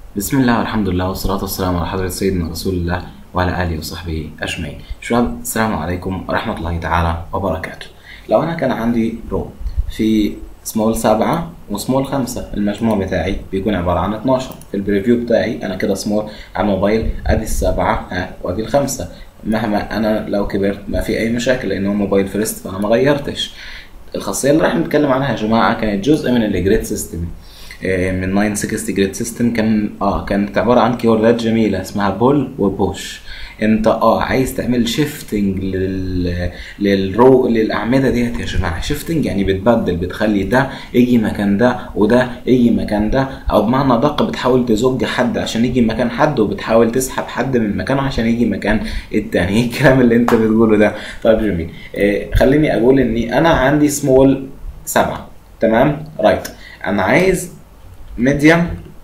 بسم الله والحمد لله والصلاة والسلام على حضرة سيدنا رسول الله وعلى آله وصحبه أجمعين. شباب السلام عليكم ورحمة الله تعالى وبركاته. لو أنا كان عندي رو في سمول سبعة وسمول خمسة المجموع بتاعي بيكون عبارة عن 12 في البريفيو بتاعي أنا كده سمول على الموبايل أدي السبعة ها وأدي الخمسة مهما أنا لو كبرت ما في أي مشاكل لأنه موبايل فيرست فأنا ما غيرتش. الخاصية اللي راح نتكلم عنها يا جماعة كانت جزء من الجريد سيستم من 960 جريد سيستم كان اه كانت عباره عن كيوردات جميله اسمها بول وبوش انت اه عايز تعمل شيفتنج لل للرو للاعمده ديت يا جماعه شيفتنج يعني بتبدل بتخلي ده يجي مكان ده وده يجي مكان ده او بمعنى ادق بتحاول تزج حد عشان يجي مكان حد وبتحاول تسحب حد من مكانه عشان يجي مكان التاني ايه الكلام اللي انت بتقوله ده طيب جميل آه خليني اقول اني انا عندي سمول سبعة تمام رايت انا عايز ميديم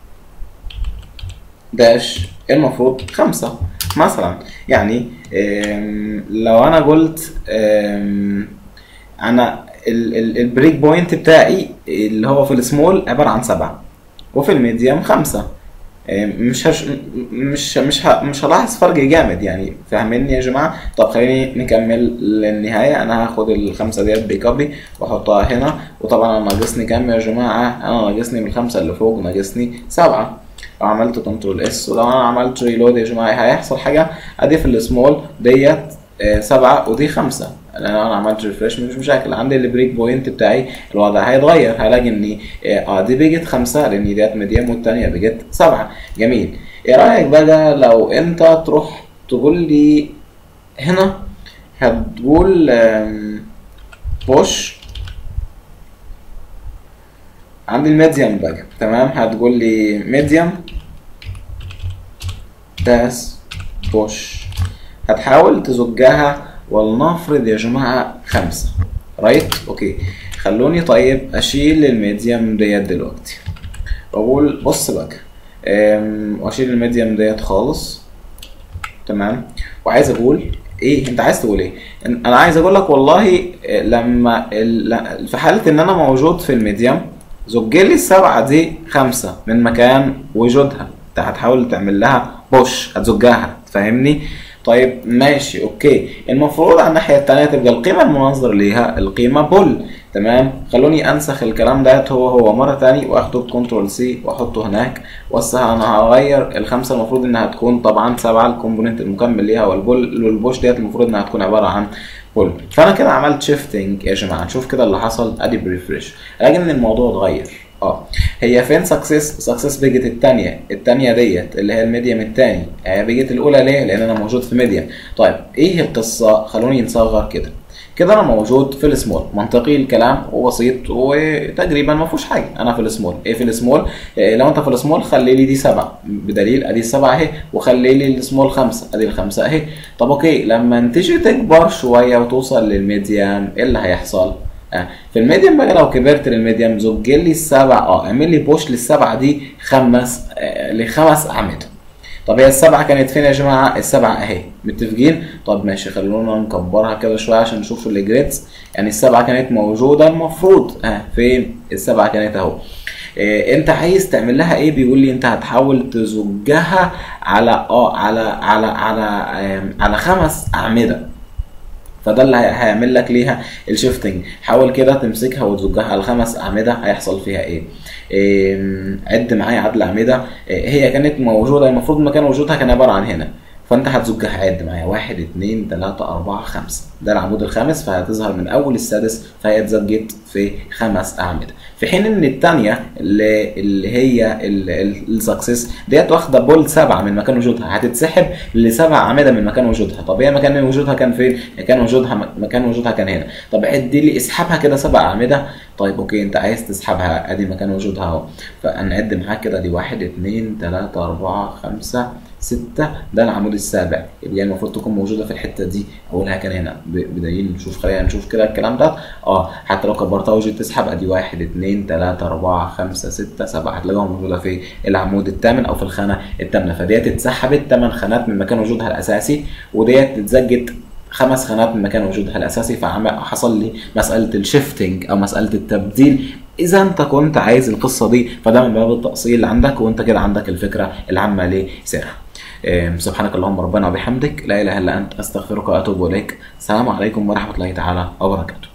داش المفروض خمسة مثلا يعني لو انا قلت انا البريك بوينت بتاعي اللي هو في السمول عبارة عن سبعة وفي الميديم خمسة مش هش مش مش ه... مش هلاحظ فرق جامد يعني فاهميني يا جماعه طب خليني نكمل للنهايه انا هاخد الخمسه ديت بكوبي واحطها هنا وطبعا انا ناقصني كام يا جماعه انا ناقصني من الخمسه اللي فوق ناقصني سبعه لو عملت كنترول اس ولو انا عملت ريلود يا جماعه هيحصل حاجه ادي في السمول ديت سبعة ودي خمسة لان انا عملت ريفرش مش مشاكل عندي البريك بوينت بتاعي الوضع هيتغير هلاقي ان اه دي بقت خمسة لان ديت ميديم والتانية بقت سبعة جميل ايه رايك بقى لو انت تروح تقول لي هنا هتقول بوش عندي الميديم بقى تمام هتقول لي ميديم داس بوش هتحاول تزجها ولنفرض يا جماعة خمسة رايت اوكي خلوني طيب اشيل الميديم ديت دلوقتي واقول بص بقى واشيل الميديم ديت خالص تمام وعايز اقول ايه انت عايز تقول ايه انا عايز اقول لك والله لما في حالة ان انا موجود في الميديم زج لي السبعة دي خمسة من مكان وجودها انت هتحاول تعمل لها بوش هتزجها فاهمني طيب ماشي اوكي المفروض على الناحيه الثانيه تبقى القيمه المناظر ليها القيمه بول تمام خلوني انسخ الكلام ده هو هو مره تاني واخده بكنترول سي واحطه هناك وسه انا هغير الخمسه المفروض انها تكون طبعا سبعه الكومبوننت المكمل ليها والبول والبوش ديت المفروض انها تكون عباره عن بول فانا كده عملت شيفتنج يا جماعه نشوف كده اللي حصل ادي بريفريش لكن ان الموضوع اتغير اه هي فين سكسس سكسس بقت الثانيه الثانيه ديت اللي هي الميديم الثاني هي بقت الاولى ليه لان انا موجود في ميديم طيب ايه القصه خلوني نصغر كده كده انا موجود في السمول منطقي الكلام وبسيط وتقريبا ما فيهوش حاجه انا في السمول ايه في السمول إيه لو انت في السمول خلي لي دي سبعه بدليل ادي السبعه اهي وخلي لي السمول خمسه ادي الخمسه اهي طب اوكي لما تيجي تكبر شويه وتوصل للميديم ايه اللي هيحصل؟ في الميديم بقى لو كبرت للميديم زج لي السبع اه اعمل لي بوش للسبعه دي خمس آه لخمس اعمده طب هي السبعه كانت فين يا جماعه السبعه اهي متفقين طب ماشي خلونا نكبرها كده شويه عشان نشوف الجريدز يعني السبعه كانت موجوده المفروض اه فين السبعه كانت اهو إيه انت عايز تعمل لها ايه بيقول لي انت هتحاول تزجها على اه على على على على, على خمس اعمده فده اللي هيعمل لك ليها الشيفتنج حاول كده تمسكها وتزجها على خمس اعمده هيحصل فيها ايه, إيه عد معايا عدد الاعمده إيه هي كانت موجوده المفروض مكان وجودها كان عباره عن هنا فانت هتزجها عد معايا واحد اتنين تلاته اربعه خمسه ده العمود الخامس فهتظهر من اول السادس فهي اتزجت في خمس اعمده في حين ان الثانيه اللي, اللي هي السكسس ديت واخده بول سبعه من مكان وجودها هتتسحب لسبع اعمده من مكان وجودها طب هي مكان وجودها كان فين؟ مكان وجودها مكان وجودها كان هنا طب عد لي اسحبها كده سبع اعمده طيب اوكي انت عايز تسحبها ادي مكان وجودها اهو فنعد معاك كده دي واحد اتنين تلاته اربعه خمسه ستة ده العمود السابع يبقى المفروض تكون موجودة في الحتة دي أولها كان هنا بدليل نشوف خلينا نشوف كده الكلام ده اه حتى لو كبرتها وجيت تسحب ادي واحد اتنين تلاتة أربعة خمسة ستة سبعة هتلاقيها موجودة في العمود الثامن أو في الخانة الثامنة فديت اتسحبت ثمان خانات من مكان وجودها الأساسي وديت اتزجت خمس خانات من مكان وجودها الاساسي فحصل لي مساله الشيفتنج او مساله التبديل اذا انت كنت عايز القصه دي فده من باب التاصيل عندك وانت كده عندك الفكره العامه لسيرها إيه، سبحانك اللهم ربنا وبحمدك لا اله الا انت استغفرك واتوب اليك السلام عليكم ورحمه الله تعالى وبركاته